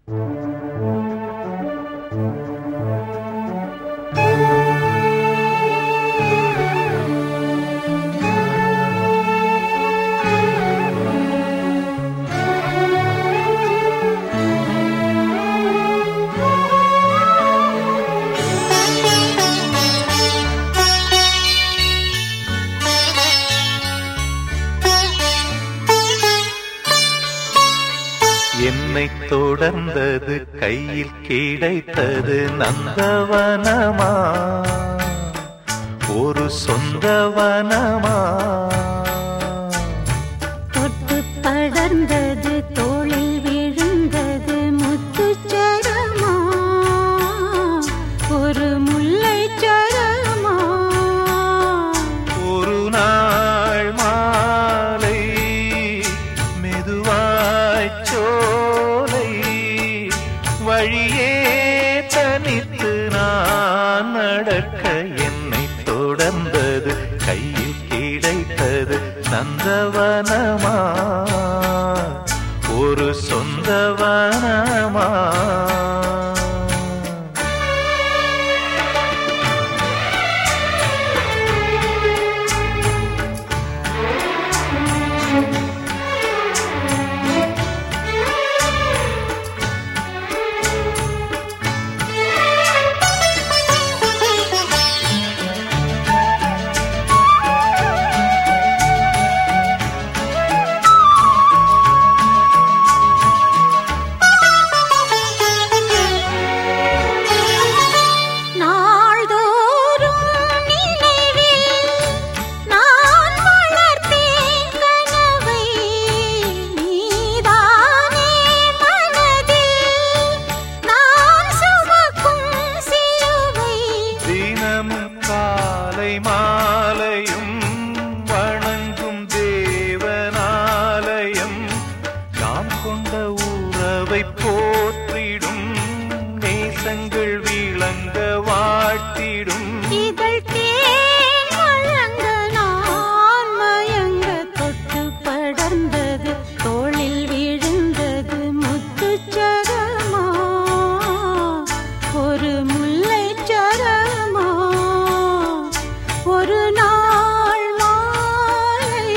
என்னை தொடர்ந்தது கையில் கிடைத்தது நந்தவனமா ஒரு சொந்தவனமா தொட்டு படர்ந்தது தோளில் விழுந்தது முத்துச்சரமா ஒரு முல்லை சரமா ஒரு நாள் மாலை மெதுவாய் சோலை வழியே தனித்து நான் நடக்க என்னை தொடர்ந்தது கையில் கிடைத்தது நந்தவனமா ஒரு சொந்தவனமா நாள்தோறும் நினைவில் நான் வளர்த்தேன் கனவை நீதானே மனதில் நான் சுமக்கும் சிலுவை தினமும் காலை மாலையும் வணங்கும் தேவனாலயம் நாம் கொண்ட உறவை போற்றிடும் நேசங்கள் விளங்க வாழ்த்திடும் இதழ் தேன் வழங்க நான் மயங்க தொட்டு படர்ந்தது தோளில் விழுந்தது முத்துச்சரமா ஒரு முல்லை சரமா ஒரு நாள் மாலை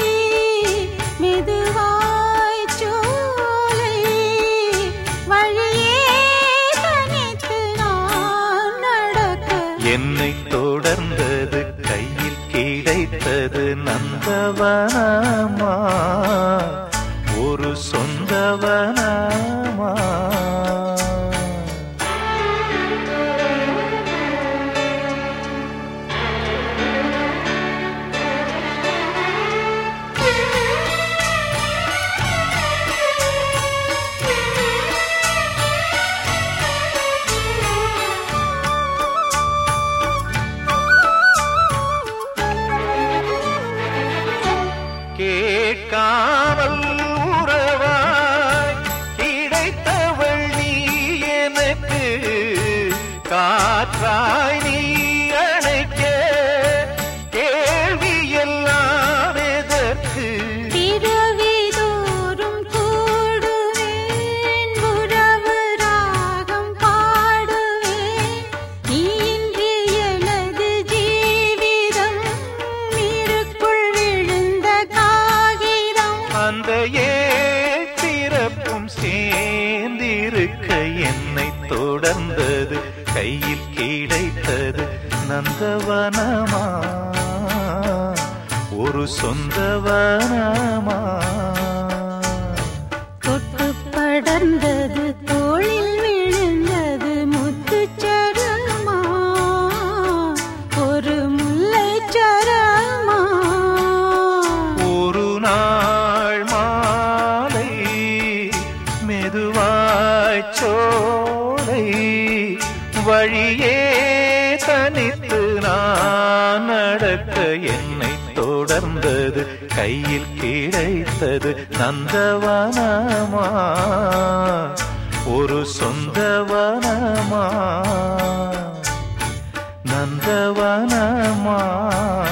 மெதுவாய் சோலை வழியே தனித்து நான் நடக்க என்னை தொடர்ந்தது கையில் கிடைத்தது நந்தவனமா ஒரு சொந்தவனமா கேட்காமல் உறவாய் கிடைத்தவள் நீ எனக்கு காற்றாய் நீ அணைக்க கேள்வி எல்லாம் எதற்கு பிறவிதோறும் கூடுவேன் உறவு ராகம் பாடுவேன் நீன்றி எனது ஜீவிதம் நீருக்குள் விழுந்த காகிதம் அந்த ஏழ் பிறப்பும் சேர்ந்திருக்க என்னை தொடர்ந்தது கையில் கிடைத்தது நந்தவனமா ஒரு சொந்தவனமா தொட்டு படர்ந்தது தோளில் விழுந்தது முத்துச்சரமா ஒரு முல்லை சரமா ஒரு நாள் மாலை மெதுவாய் சோலை வழியே தனித்து நான் நடக்க என்னை தொடர்ந்தது கையில் கிடைத்தது நந்தவனமா ஒரு சொந்தவனமா நந்தவனமா